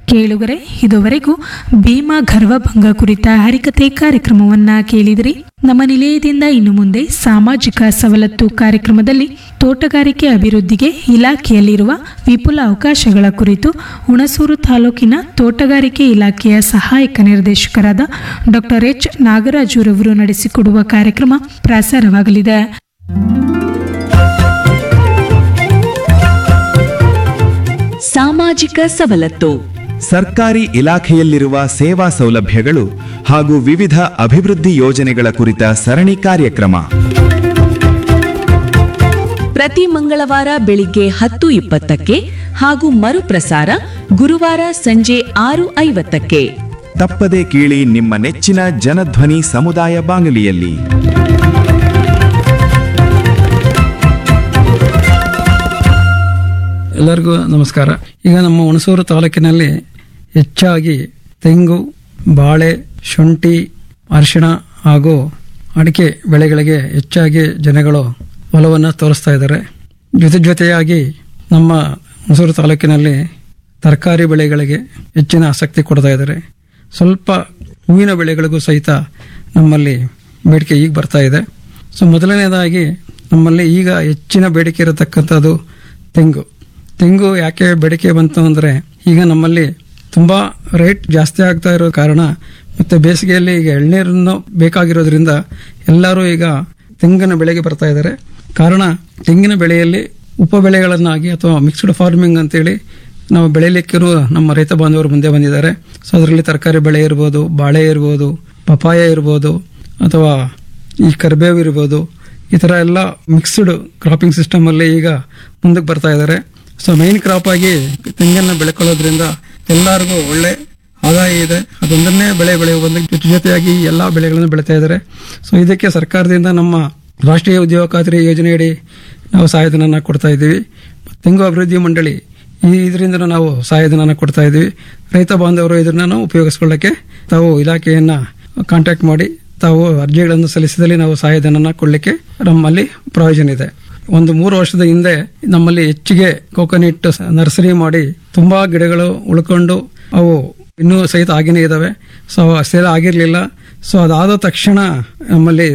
ಕೇಳುಗರೆ ಇದುವರೆಗೂ ಭೀಮಾ ಗರ್ವಭಂಗ ಕುರಿತ ಹರಿಕತೆ ಕಾರ್ಯಕ್ರಮವನ್ನ ಕೇಳಿದಿರಿ ನಮ್ಮ ನಿಲಯದಿಂದ ಇನ್ನು ಮುಂದೆ ಸಾಮಾಜಿಕ ಸವಲತ್ತು ಕಾರ್ಯಕ್ರಮದಲ್ಲಿ ತೋಟಗಾರಿಕೆ ಅಭಿವೃದ್ಧಿಗೆ ಇಲಾಖೆಯಲ್ಲಿರುವ ವಿಪುಲ ಅವಕಾಶಗಳ ಕುರಿತು ಹುಣಸೂರು ತಾಲೂಕಿನ ತೋಟಗಾರಿಕೆ ಇಲಾಖೆಯ ಸಹಾಯಕ ನಿರ್ದೇಶಕರಾದ ಡಾಕ್ಟರ್ ಎಚ್ ನಾಗರಾಜುರವರು ನಡೆಸಿಕೊಡುವ ಕಾರ್ಯಕ್ರಮ ಪ್ರಸಾರವಾಗಲಿದೆ ಸಾಮಾಜಿಕ ಸವಲತ್ತು ಸರ್ಕಾರಿ ಇಲಾಖೆಯಲ್ಲಿರುವ ಸೇವಾ ಸೌಲಭ್ಯಗಳು ಹಾಗೂ ವಿವಿಧ ಅಭಿವೃದ್ಧಿ ಯೋಜನೆಗಳ ಕುರಿತ ಸರಣಿ ಕಾರ್ಯಕ್ರಮ ಪ್ರತಿ ಮಂಗಳವಾರ ಬೆಳಿಗ್ಗೆ ಹತ್ತು ಇಪ್ಪತ್ತಕ್ಕೆ ಹಾಗೂ ಮರುಪ್ರಸಾರ ಗುರುವಾರ ಸಂಜೆ ಆರು ಐವತ್ತಕ್ಕೆ ತಪ್ಪದೆ ಕೇಳಿ ನಿಮ್ಮ ನೆಚ್ಚಿನ ಜನಧ್ವನಿ ಸಮುದಾಯ ಬಾನುಲಿಯಲ್ಲಿ ಎಲ್ಲರಿಗೂ ನಮಸ್ಕಾರ ಈಗ ನಮ್ಮ ಹುಣಸೂರು ತಾಲೂಕಿನಲ್ಲಿ ಹೆಚ್ಚಾಗಿ ತೆಂಗು ಬಾಳೆ ಶುಂಠಿ ಅರಿಶಿಣ ಹಾಗೂ ಅಡಿಕೆ ಬೆಳೆಗಳಿಗೆ ಹೆಚ್ಚಾಗಿ ಜನಗಳು ಒಲವನ್ನು ತೋರಿಸ್ತಾ ಇದ್ದಾರೆ ಜೊತೆ ಜೊತೆಯಾಗಿ ನಮ್ಮ ಹುಣಸೂರು ತಾಲೂಕಿನಲ್ಲಿ ತರಕಾರಿ ಬೆಳೆಗಳಿಗೆ ಹೆಚ್ಚಿನ ಆಸಕ್ತಿ ಕೊಡ್ತಾ ಇದ್ದಾರೆ ಸ್ವಲ್ಪ ಹೂವಿನ ಬೆಳೆಗಳಿಗೂ ಸಹಿತ ನಮ್ಮಲ್ಲಿ ಬೇಡಿಕೆ ಈಗ ಬರ್ತಾ ಇದೆ ಸೊ ಮೊದಲನೇದಾಗಿ ನಮ್ಮಲ್ಲಿ ಈಗ ಹೆಚ್ಚಿನ ಬೇಡಿಕೆ ಇರತಕ್ಕಂಥದ್ದು ತೆಂಗು ತೆಂಗು ಯಾಕೆ ಬೇಡಿಕೆ ಬಂತು ಅಂದರೆ ಈಗ ನಮ್ಮಲ್ಲಿ ತುಂಬ ರೇಟ್ ಜಾಸ್ತಿ ಆಗ್ತಾ ಇರೋ ಕಾರಣ ಮತ್ತು ಬೇಸಿಗೆಯಲ್ಲಿ ಈಗ ಎಳ್ನೀರನ್ನು ಬೇಕಾಗಿರೋದ್ರಿಂದ ಎಲ್ಲರೂ ಈಗ ತೆಂಗಿನ ಬೆಳೆಗೆ ಬರ್ತಾ ಇದ್ದಾರೆ ಕಾರಣ ತೆಂಗಿನ ಬೆಳೆಯಲ್ಲಿ ಉಪ ಬೆಳೆಗಳನ್ನಾಗಿ ಅಥವಾ ಮಿಕ್ಸ್ಡ್ ಫಾರ್ಮಿಂಗ್ ಅಂತೇಳಿ ನಾವು ಬೆಳೆಯಲಿಕ್ಕಿರುವ ನಮ್ಮ ರೈತ ಬಾಂಧವರು ಮುಂದೆ ಬಂದಿದ್ದಾರೆ ಸೊ ಅದರಲ್ಲಿ ತರಕಾರಿ ಬೆಳೆ ಇರ್ಬೋದು ಬಾಳೆ ಇರ್ಬೋದು ಪಪಾಯ ಇರ್ಬೋದು ಅಥವಾ ಈ ಕರಿಬೇವು ಇರ್ಬೋದು ಈ ಥರ ಎಲ್ಲ ಮಿಕ್ಸ್ಡ್ ಕ್ರಾಪಿಂಗ್ ಸಿಸ್ಟಮಲ್ಲಿ ಈಗ ಮುಂದಕ್ಕೆ ಬರ್ತಾ ಇದ್ದಾರೆ ಸೊ ಮೈನ್ ಕ್ರಾಪ್ ಆಗಿ ತೆಂಗನ್ನು ಬೆಳ್ಕೊಳ್ಳೋದ್ರಿಂದ ಎಲ್ಲರಿಗೂ ಒಳ್ಳೆ ಆದಾಯ ಇದೆ ಅದೊಂದನ್ನೇ ಬೆಳೆ ಬೆಳೆಯುವ ಒಂದು ಜೊತೆ ಜೊತೆಯಾಗಿ ಎಲ್ಲ ಬೆಳೆಗಳನ್ನು ಬೆಳೀತಾ ಇದ್ದಾರೆ ಸೊ ಇದಕ್ಕೆ ಸರ್ಕಾರದಿಂದ ನಮ್ಮ ರಾಷ್ಟ್ರೀಯ ಉದ್ಯೋಗ ಖಾತ್ರಿ ಯೋಜನೆಯಡಿ ನಾವು ಸಹಾಯಧನನ ಕೊಡ್ತಾ ಇದ್ದೀವಿ ತೆಂಗು ಅಭಿವೃದ್ಧಿ ಮಂಡಳಿ ಈ ಇದರಿಂದ ನಾವು ಸಹಾಯಧನನ ಕೊಡ್ತಾ ಇದ್ದೀವಿ ರೈತ ಬಾಂಧವರು ಇದನ್ನ ನಾವು ಉಪಯೋಗಿಸ್ಕೊಳ್ಳಕ್ಕೆ ತಾವು ಇಲಾಖೆಯನ್ನ ಕಾಂಟ್ಯಾಕ್ಟ್ ಮಾಡಿ ತಾವು ಅರ್ಜಿಗಳನ್ನು ಸಲ್ಲಿಸಿದಲ್ಲಿ ನಾವು ಸಹಾಯಧನನ ಕೊಡಲಿಕ್ಕೆ ನಮ್ಮಲ್ಲಿ ಪ್ರಯೋಜನ ಇದೆ ಒಂದು ಮೂರು ವರ್ಷದ ಹಿಂದೆ ನಮ್ಮಲ್ಲಿ ಹೆಚ್ಚಿಗೆ ಕೋಕೋನಟ್ ನರ್ಸರಿ ಮಾಡಿ ತುಂಬಾ ಗಿಡಗಳು ಉಳ್ಕೊಂಡು ಅವು ಇನ್ನೂ ಸಹಿತ ಆಗೇನೆ ಇದಾವೆ ಸೊ ಸೇಲ್ ಆಗಿರಲಿಲ್ಲ ಸೊ ಅದಾದ ತಕ್ಷಣ ನಮ್ಮಲ್ಲಿ